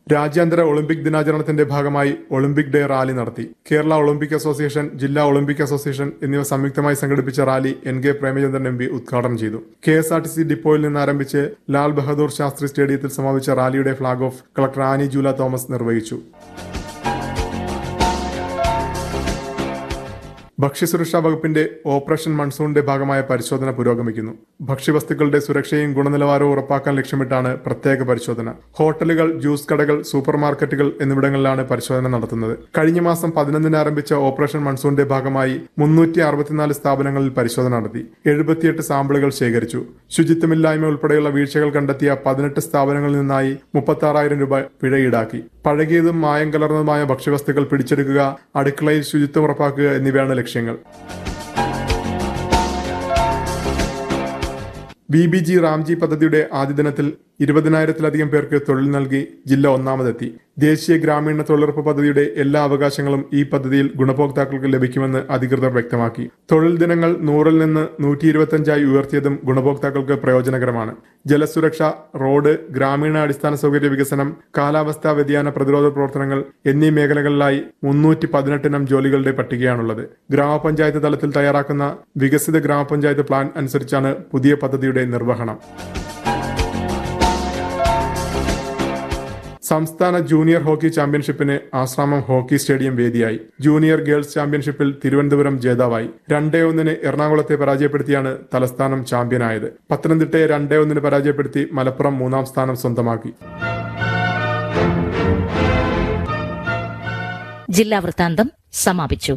രാജ്യാന്തര ഒളിമ്പിക് ദിനാചരണത്തിന്റെ ഭാഗമായി ഒളിമ്പിക് ഡേ റാലി നടത്തി കേരള ഒളിമ്പിക് അസോസിയേഷൻ ജില്ലാ ഒളിമ്പിക് അസോസിയേഷൻ എന്നിവ സംയുക്തമായി സംഘടിപ്പിച്ച rally N K Premachandran M P ഉദ്ഘാടനം ചെയ്തു K S R T C ഡിപ്പോയിൽ നിന്ന് ആരംഭിച്ച് ലാൽ ബഹദൂർ ശാസ്ത്രി സ്റ്റേഡിയത്തിൽ സമാപിച്ച റാലിയുടെ flag off collector Annie Jula Thomas നിർവഹിച്ചു ഭക്ഷ്യസുരക്ഷാ വകുപ്പിന്റെ ഓപ്പറേഷൻ മൺസൂണിന്റെ ഭാഗമായ പരിശോധന പുരോഗമിക്കുന്നു ഭക്ഷ്യവസ്തുക്കളുടെ സുരക്ഷയും ഗുണനിലവാരവും ഉറപ്പാക്കാൻ ലക്ഷ്യമിട്ടാണ് പ്രത്യേക പരിശോധന ഹോട്ടലുകൾ ജ്യൂസ് കടകൾ സൂപ്പർ മാർക്കറ്റുകൾ എന്നിവിടങ്ങളിലാണ് പരിശോധന നടത്തുന്നത് കഴിഞ്ഞ മാസം പതിനൊന്നിന് ആരംഭിച്ച ഓപ്പറേഷൻ മൺസൂണിന്റെ ഭാഗമായി മുന്നൂറ്റി അറുപത്തിനാല് സ്ഥാപനങ്ങളിൽ പരിശോധന നടത്തി എഴുപത്തിയെട്ട് സാമ്പിളുകൾ ശേഖരിച്ചു ശുചിത്വമില്ലായ്മ ഉൾപ്പെടെയുള്ള വീഴ്ചകൾ കണ്ടെത്തിയ പതിനെട്ട് സ്ഥാപനങ്ങളിൽ നിന്നായി മുപ്പത്തി ആറായിരം രൂപ പിഴ ഈടാക്കി പഴകിയതും മായം കലർന്നതുമായ ഭക്ഷ്യവസ്തുക്കൾ പിടിച്ചെടുക്കുക അടുക്കളയിൽ ശുചിത്വം ഉറപ്പാക്കുക എന്നിവയാണ് ലക്ഷ്യങ്ങൾ ബി ബി ജി റാംജി പദ്ധതിയുടെ ആദ്യ ദിനത്തിൽ ഇരുപതിനായിരത്തിലധികം പേർക്ക് തൊഴിൽ നൽകി ജില്ല ഒന്നാമതെത്തി ദേശീയ ഗ്രാമീണ തൊഴിലുറപ്പ് പദ്ധതിയുടെ എല്ലാ അവകാശങ്ങളും ഈ പദ്ധതിയിൽ ഗുണഭോക്താക്കൾക്ക് ലഭിക്കുമെന്ന് അധികൃതർ വ്യക്തമാക്കി തൊഴിൽ ദിനങ്ങൾ നൂറിൽ നിന്ന് നൂറ്റി ഇരുപത്തിയഞ്ചായി ഉയർത്തിയതും ഗുണഭോക്താക്കൾക്ക് പ്രയോജനകരമാണ് ജലസുരക്ഷ റോഡ് ഗ്രാമീണ അടിസ്ഥാന സൗകര്യ വികസനം കാലാവസ്ഥാ വ്യതിയാന പ്രതിരോധ പ്രവർത്തനങ്ങൾ എന്നീ മേഖലകളിലായി മുന്നൂറ്റി പതിനെട്ടിനം ജോലികളുടെ പട്ടികയാണുള്ളത് ഗ്രാമപഞ്ചായത്ത് തലത്തിൽ തയ്യാറാക്കുന്ന വികസിത ഗ്രാമപഞ്ചായത്ത് പ്ലാൻ അനുസരിച്ചാണ് പുതിയ പദ്ധതിയുടെ നിർവഹണം സംസ്ഥാന ജൂനിയർ ഹോക്കി ചാമ്പ്യൻഷിപ്പിന് ആശ്രാമം ഹോക്കി സ്റ്റേഡിയം വേദിയായി ജൂനിയർ ഗേൾസ് ചാമ്പ്യൻഷിപ്പിൽ തിരുവനന്തപുരം ജേതാവായി രണ്ടേ ഒന്നിന് എറണാകുളത്തെ പരാജയപ്പെടുത്തിയാണ് തലസ്ഥാനം ചാമ്പ്യനായത് പത്തനംതിട്ടയെ രണ്ടേ ഒന്നിന് പരാജയപ്പെടുത്തി മലപ്പുറം മൂന്നാം സ്ഥാനം സ്വന്തമാക്കി ജില്ലാ വൃത്താന്തം സമാപിച്ചു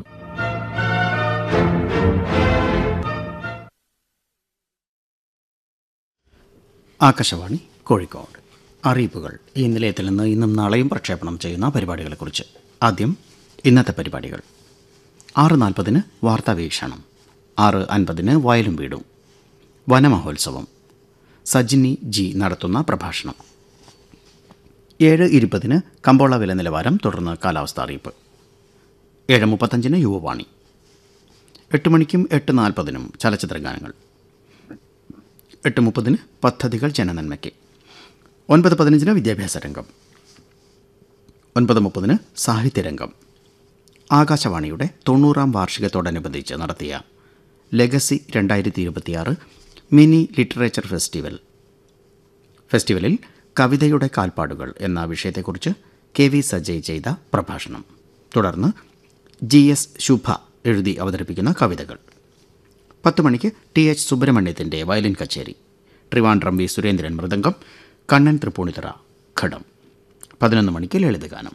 ആകാശവാണി കോഴിക്കോട് അറിയിപ്പുകൾ ഈ നിലയത്തിൽ നിന്ന് ഇന്നും നാളെയും പ്രക്ഷേപണം ചെയ്യുന്ന പരിപാടികളെക്കുറിച്ച് ആദ്യം ഇന്നത്തെ പരിപാടികൾ ആറ് നാൽപ്പതിന് വാർത്താ വീക്ഷണം ആറ് അൻപതിന് വയലും വീടും വനമഹോത്സവം സജിനി ജി നടത്തുന്ന പ്രഭാഷണം ഏഴ് ഇരുപതിന് കമ്പോള വില നിലവാരം തുടർന്ന് കാലാവസ്ഥ അറിയിപ്പ് ഏഴ് മുപ്പത്തഞ്ചിന് യുവവാണി എട്ട് മണിക്കും എട്ട് നാൽപ്പതിനും ചലച്ചിത്ര ഗാനങ്ങൾ എട്ട് മുപ്പതിന് പദ്ധതികൾ ജനനന്മയ്ക്ക് ഒൻപത് പതിനഞ്ചിന് വിദ്യാഭ്യാസ രംഗം ഒൻപത് മുപ്പതിന് സാഹിത്യരംഗം ആകാശവാണിയുടെ തൊണ്ണൂറാം വാർഷികത്തോടനുബന്ധിച്ച് നടത്തിയ ലെഗസി രണ്ടായിരത്തി ഇരുപത്തിയാറ് മിനി ലിറ്ററേച്ചർ ഫെസ്റ്റിവൽ ഫെസ്റ്റിവലിൽ കവിതയുടെ കാൽപ്പാടുകൾ എന്ന വിഷയത്തെക്കുറിച്ച് കെ വി സജയ് ചെയ്ത പ്രഭാഷണം തുടർന്ന് ജി എസ് ശുഭ എഴുതി അവതരിപ്പിക്കുന്ന കവിതകൾ പത്ത് മണിക്ക് ടി എച്ച് സുബ്രഹ്മണ്യത്തിൻ്റെ വയലിൻ കച്ചേരി ട്രിവാൻഡ്രം വി സുരേന്ദ്രൻ മൃദംഗം കണ്ണൻ തൃപ്പൂണിത്തറ ഘടം പതിനൊന്ന് മണിക്ക് ലളിതഗാനം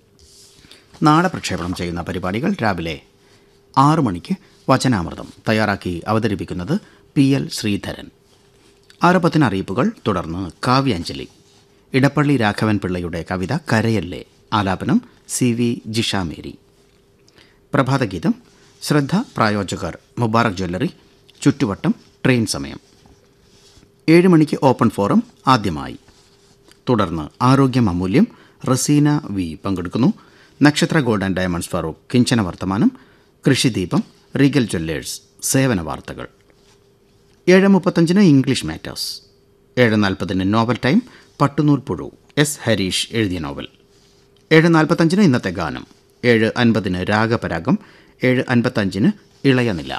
നാളെ പ്രക്ഷേപണം ചെയ്യുന്ന പരിപാടികൾ രാവിലെ ആറ് മണിക്ക് വചനാമൃതം തയ്യാറാക്കി അവതരിപ്പിക്കുന്നത് പി എൽ ശ്രീധരൻ ആറ് പത്തിന് അറിയിപ്പുകൾ തുടർന്ന് കാവ്യാഞ്ജലി ഇടപ്പള്ളി രാഘവൻ പിള്ളയുടെ കവിത കരയല്ലേ ആലാപനം സി വി ജിഷാമേരി പ്രഭാതഗീതം ശ്രദ്ധ പ്രായോജകർ മുബാറക് ജ്വല്ലറി ചുറ്റുവട്ടം ട്രെയിൻ സമയം ഏഴ് മണിക്ക് ഓപ്പൺ ഫോറം ആദ്യമായി തുടർന്ന് ആരോഗ്യം അമൂല്യം റസീന വി പങ്കെടുക്കുന്നു Nakshatra gold and diamonds Farooq Kinchana Varthamanam Krishideepam Regal Jewellers സേവന വാർത്തകൾ ഏഴ് മുപ്പത്തഞ്ചിന് ഇംഗ്ലീഷ് മാറ്റേഴ്സ് ഏഴ് നാൽപ്പതിന് നോവൽ ടൈം പട്ടുനൂൽ പുഴു എസ് ഹരീഷ് എഴുതിയ നോവൽ ഏഴ് നാൽപ്പത്തഞ്ചിന് ഇന്നത്തെ ഗാനം ഏഴ് അൻപതിന് രാഗപരാഗം ഏഴ് അൻപത്തഞ്ചിന് ഇളയനില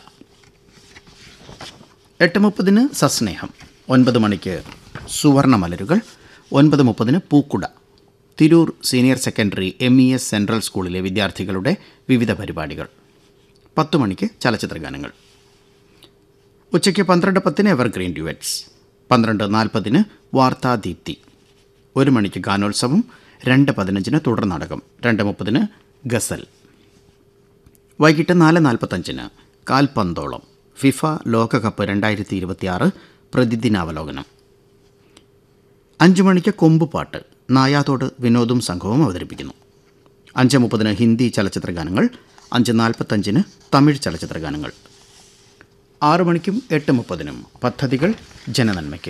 എട്ട് മുപ്പതിന് സസ്നേഹം ഒൻപത് മണിക്ക് സുവർണമലരുകൾ ഒൻപത് മുപ്പതിന് പൂക്കുട Tirur senior secondary M E S central സ്കൂളിലെ വിദ്യാർത്ഥികളുടെ വിവിധ പരിപാടികൾ പത്ത് മണിക്ക് ചലച്ചിത്ര ഗാനങ്ങൾ ഉച്ചയ്ക്ക് പന്ത്രണ്ട് പത്തിന് എവർഗ്രീൻ ഡ്യുവറ്റ്സ് പന്ത്രണ്ട് നാൽപ്പതിന് വാർത്താദീപ്തി ഒരു മണിക്ക് ഗാനോത്സവം രണ്ട് പതിനഞ്ചിന് തുടർ നാടകം രണ്ട് മുപ്പതിന് ഗസൽ വൈകിട്ട് നാല് നാൽപ്പത്തഞ്ചിന് കാൽപന്തോളം ഫിഫ ലോകകപ്പ് രണ്ടായിരത്തി ഇരുപത്തിയാറ് പ്രതിദിനാവലോകനം അഞ്ചു മണിക്ക് കൊമ്പുപാട്ട് നായാത്തോട് വിനോദും സംഘവും അവതരിപ്പിക്കുന്നു അഞ്ച് മുപ്പതിന് ഹിന്ദി ചലച്ചിത്ര ഗാനങ്ങൾ അഞ്ച് നാൽപ്പത്തഞ്ചിന് തമിഴ് ചലച്ചിത്ര ഗാനങ്ങൾ ആറ് മണിക്കും എട്ട് മുപ്പതിനും പദ്ധതികൾ ജനനന്മയ്ക്ക്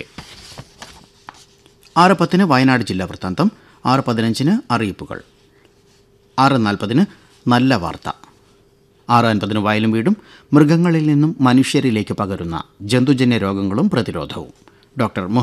ആറ് പത്തിന് വയനാട് ജില്ലാ വൃത്താന്തം ആറ് പതിനഞ്ചിന് അറിയിപ്പുകൾ ആറ് നാൽപ്പതിന് നല്ല വാർത്ത ആറ് അൻപതിന് വയലും വീടും മൃഗങ്ങളിൽ നിന്നും മനുഷ്യരിലേക്ക് പകരുന്ന ജന്തുജന്യ രോഗങ്ങളും പ്രതിരോധവും ഡോക്ടർ